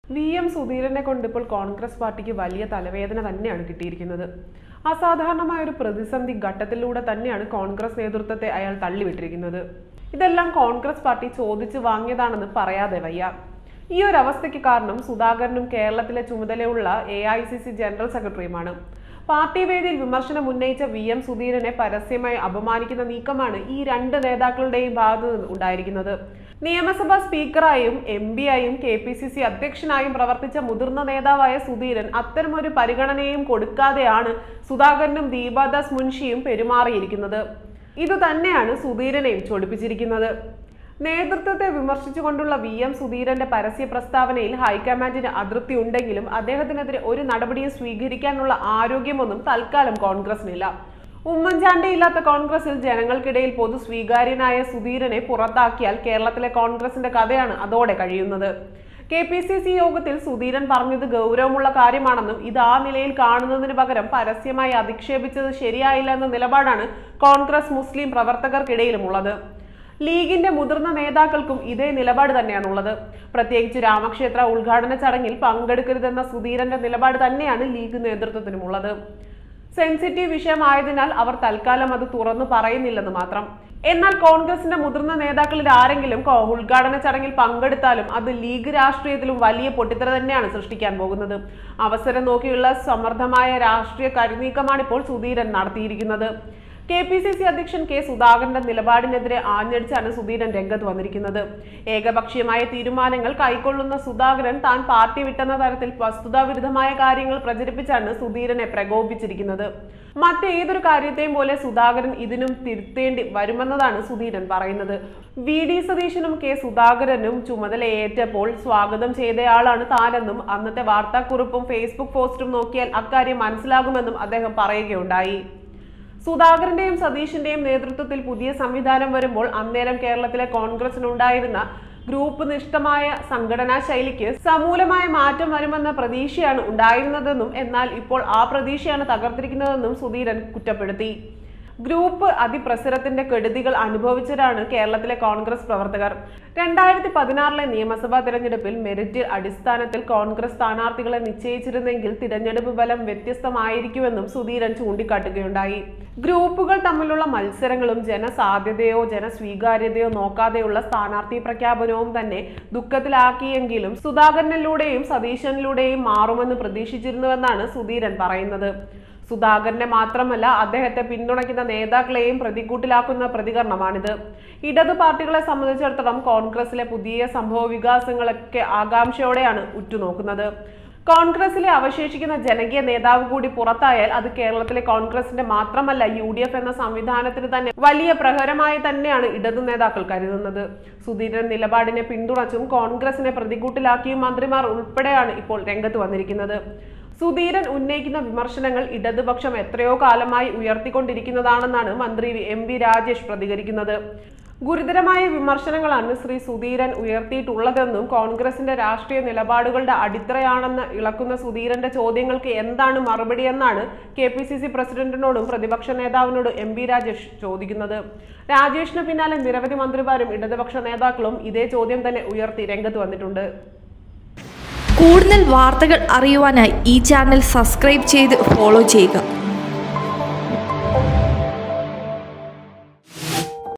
V M സുധീരനെ കൊണ്ട് ഇപ്പോൾ കോൺഗ്രസ് പാർട്ടിക്ക് വലിയ തലവേദന തന്നെയാണ് കിട്ടിയിരിക്കുന്നത് അസാധാരണമായ ഒരു പ്രതിസന്ധി ഘട്ടത്തിലൂടെ തന്നെയാണ് കോൺഗ്രസ് നേതൃത്വത്തെ അയാൾ തള്ളിവിട്ടിരിക്കുന്നത് ഇതെല്ലാം കോൺഗ്രസ് പാർട്ടി ചോദിച്ചു വാങ്ങിയതാണെന്ന് പറയാതെ വയ്യ ഈ ഒരു അവസ്ഥയ്ക്ക് കാരണം സുധാകരനും കേരളത്തിലെ ചുമതലയുള്ള A I C C general സെക്രട്ടറിയുമാണ് പാർട്ടി വേദിയിൽ വിമർശനം ഉന്നയിച്ച വി എം സുധീരനെ പരസ്യമായി അപമാനിക്കുന്ന നീക്കമാണ് ഈ രണ്ട് നേതാക്കളുടെയും ഭാഗത്തു നിന്ന് ഉണ്ടായിരിക്കുന്നത് നിയമസഭാ സ്പീക്കറായും എം പി ആയും കെ പി സി സി അധ്യക്ഷനായും പ്രവർത്തിച്ച മുതിർന്ന നേതാവായ സുധീരൻ അത്തരമൊരു പരിഗണനയും കൊടുക്കാതെയാണ് സുധാകരനും ദീപാദാസ് മുൻഷിയും പെരുമാറിയിരിക്കുന്നത് ഇത് തന്നെയാണ് സുധീരനെയും ചൊടിപ്പിച്ചിരിക്കുന്നത് നേതൃത്വത്തെ വിമർശിച്ചുകൊണ്ടുള്ള വി എം സുധീരന്റെ പരസ്യ പ്രസ്താവനയിൽ ഹൈക്കമാൻഡിന് അതൃപ്തി ഉണ്ടെങ്കിലും അദ്ദേഹത്തിനെതിരെ ഒരു നടപടിയും സ്വീകരിക്കാനുള്ള ആരോഗ്യമൊന്നും തൽക്കാലം കോൺഗ്രസിനില്ല ഉമ്മൻചാണ്ടി ഇല്ലാത്ത കോൺഗ്രസിൽ ജനങ്ങൾക്കിടയിൽ പൊതു സ്വീകാര്യനായ സുധീരനെ പുറത്താക്കിയാൽ കേരളത്തിലെ കോൺഗ്രസിന്റെ കഥയാണ് അതോടെ കഴിയുന്നത് കെ പി സി സി യോഗത്തിൽ സുധീരൻ പറഞ്ഞത് ഗൗരവമുള്ള കാര്യമാണെന്നും ഇത് ആ നിലയിൽ കാണുന്നതിന് പകരം പരസ്യമായി അധിക്ഷേപിച്ചത് ശരിയായില്ല എന്ന നിലപാടാണ് കോൺഗ്രസ് മുസ്ലിം പ്രവർത്തകർക്കിടയിലുമുള്ളത് ലീഗിന്റെ മുതിർന്ന നേതാക്കൾക്കും ഇതേ നിലപാട് തന്നെയാണുള്ളത് പ്രത്യേകിച്ച് രാമക്ഷേത്ര ഉദ്ഘാടന ചടങ്ങിൽ പങ്കെടുക്കരുതെന്ന സുധീരന്റെ നിലപാട് തന്നെയാണ് ലീഗ് നേതൃത്വത്തിനുമുള്ളത് സെൻസിറ്റീവ് വിഷയമായതിനാൽ അവർ തൽക്കാലം അത് തുറന്നു പറയുന്നില്ലെന്ന് മാത്രം എന്നാൽ കോൺഗ്രസിന്റെ മുതിർന്ന നേതാക്കളിൽ ആരെങ്കിലും കോ- ഉദ്ഘാടന ചടങ്ങിൽ പങ്കെടുത്താലും അത് ലീഗ് രാഷ്ട്രീയത്തിലും വലിയ പൊട്ടിത്തെറി തന്നെയാണ് സൃഷ്ടിക്കാൻ പോകുന്നത് അവസരം നോക്കിയുള്ള സമർത്ഥമായ രാഷ്ട്രീയ കരുനീക്കമാണ് ഇപ്പോൾ സുധീരൻ നടത്തിയിരിക്കുന്നത് കെ പി സി സി അധ്യക്ഷൻ കെ സുധാകരന്റെ നിലപാടിനെതിരെ ആഞ്ഞടിച്ചാണ് സുധീരൻ രംഗത്ത് വന്നിരിക്കുന്നത് ഏകപക്ഷീയമായ തീരുമാനങ്ങൾ കൈക്കൊള്ളുന്ന സുധാകരൻ താൻ പാർട്ടി വിട്ടെന്ന തരത്തിൽ വസ്തുതാവിരുദ്ധമായ കാര്യങ്ങൾ പ്രചരിപ്പിച്ചാണ് സുധീരനെ പ്രകോപിച്ചിരിക്കുന്നത് മറ്റേതൊരു കാര്യത്തെയും പോലെ സുധാകരൻ ഇതിനും തിരുത്തേണ്ടി വരുമെന്നതാണ് സുധീരൻ പറയുന്നത് വി ഡി സതീശനും കെ സുധാകരനും ചുമതലയേറ്റപ്പോൾ സ്വാഗതം ചെയ്തയാളാണ് താനെന്നും അന്നത്തെ വാർത്താക്കുറിപ്പും ഫേസ്ബുക്ക് പോസ്റ്റും നോക്കിയാൽ അക്കാര്യം മനസ്സിലാകുമെന്നും അദ്ദേഹം പറയുകയുണ്ടായി സുധാകരന്റെയും സതീഷിന്റെയും നേതൃത്വത്തിൽ പുതിയ സംവിധാനം വരുമ്പോൾ അന്നേരം കേരളത്തിലെ കോൺഗ്രസിനുണ്ടായിരുന്ന ഗ്രൂപ്പ് നിഷ്ഠമായ സംഘടനാ ശൈലിക്ക് സമൂലമായ മാറ്റം വരുമെന്ന പ്രതീക്ഷയാണ് ഉണ്ടായിരുന്നതെന്നും എന്നാൽ ഇപ്പോൾ ആ പ്രതീക്ഷയാണ് തകർത്തിരിക്കുന്നതെന്നും സുധീരൻ കുറ്റപ്പെടുത്തി ഗ്രൂപ്പ് അതിപ്രസരത്തിന്റെ കെടുതികൾ അനുഭവിച്ചവരാണ് കേരളത്തിലെ കോൺഗ്രസ് പ്രവർത്തകർ രണ്ടായിരത്തി പതിനാറിലെ നിയമസഭാ തിരഞ്ഞെടുപ്പിൽ മെറിറ്റ് അടിസ്ഥാനത്തിൽ കോൺഗ്രസ് സ്ഥാനാർത്ഥികളെ നിശ്ചയിച്ചിരുന്നെങ്കിൽ തിരഞ്ഞെടുപ്പ് ഫലം വ്യത്യസ്തമായിരിക്കുമെന്നും സുധീരൻ ചൂണ്ടിക്കാട്ടുകയുണ്ടായി ഗ്രൂപ്പുകൾ തമ്മിലുള്ള മത്സരങ്ങളും ജനസാധ്യതയോ ജനസ്വീകാര്യതയോ നോക്കാതെയുള്ള സ്ഥാനാർത്ഥി പ്രഖ്യാപനവും തന്നെ ദുഃഖത്തിലാക്കിയെങ്കിലും സുധാകരനിലൂടെയും സതീശനിലൂടെയും മാറുമെന്ന് പ്രതീക്ഷിച്ചിരുന്നുവെന്നാണ് സുധീരൻ പറയുന്നത് സുധാകരനെ മാത്രമല്ല അദ്ദേഹത്തെ പിന്തുണയ്ക്കുന്ന നേതാക്കളെയും പ്രതിക്കൂട്ടിലാക്കുന്ന പ്രതികരണമാണിത് ഇടതു പാർട്ടികളെ സംബന്ധിച്ചിടത്തോളം കോൺഗ്രസിലെ പുതിയ സംഭവ വികാസങ്ങളൊക്കെ ആകാംക്ഷയോടെയാണ് ഉറ്റുനോക്കുന്നത് കോൺഗ്രസിലെ അവശേഷിക്കുന്ന ജനകീയ നേതാവ് കൂടി പുറത്തായാൽ അത് കേരളത്തിലെ കോൺഗ്രസിന്റെ മാത്രമല്ല യു ഡി എഫ് എന്ന സംവിധാനത്തിന് തന്നെ വലിയ പ്രഹരമായി തന്നെയാണ് ഇടതു നേതാക്കൾ കരുതുന്നത് സുധീരൻ നിലപാടിനെ പിന്തുണച്ചും കോൺഗ്രസിനെ പ്രതികൂട്ടിലാക്കിയും മന്ത്രിമാർ ഉൾപ്പെടെയാണ് ഇപ്പോൾ രംഗത്ത് വന്നിരിക്കുന്നത് സുധീരൻ ഉന്നയിക്കുന്ന വിമർശനങ്ങൾ ഇടതുപക്ഷം എത്രയോ കാലമായി ഉയർത്തിക്കൊണ്ടിരിക്കുന്നതാണെന്നാണ് മന്ത്രി എം വി രാജേഷ് പ്രതികരിക്കുന്നത് ഗുരുതരമായ വിമർശനങ്ങളാണ് ശ്രീ സുധീരൻ ഉയർത്തിയിട്ടുള്ളതെന്നും കോൺഗ്രസിന്റെ രാഷ്ട്രീയ നിലപാടുകളുടെ അടിത്തറയാണെന്ന് ഇളക്കുന്ന സുധീരന്റെ ചോദ്യങ്ങൾക്ക് എന്താണ് മറുപടിയെന്നാണ് കെ പി സി സി പ്രസിഡന്റിനോടും പ്രതിപക്ഷ നേതാവിനോടും എം വി രാജേഷ് ചോദിക്കുന്നത് രാജേഷിന് പിന്നാലെ നിരവധി മന്ത്രിമാരും ഇടതുപക്ഷ നേതാക്കളും ഇതേ ചോദ്യം തന്നെ ഉയർത്തി രംഗത്ത് വന്നിട്ടുണ്ട് കൂടുതൽ വാർത്തകൾ അറിയുവാനായി ഈ ചാനൽ സബ്സ്ക്രൈബ് ചെയ്ത് ഫോളോ ചെയ്യുക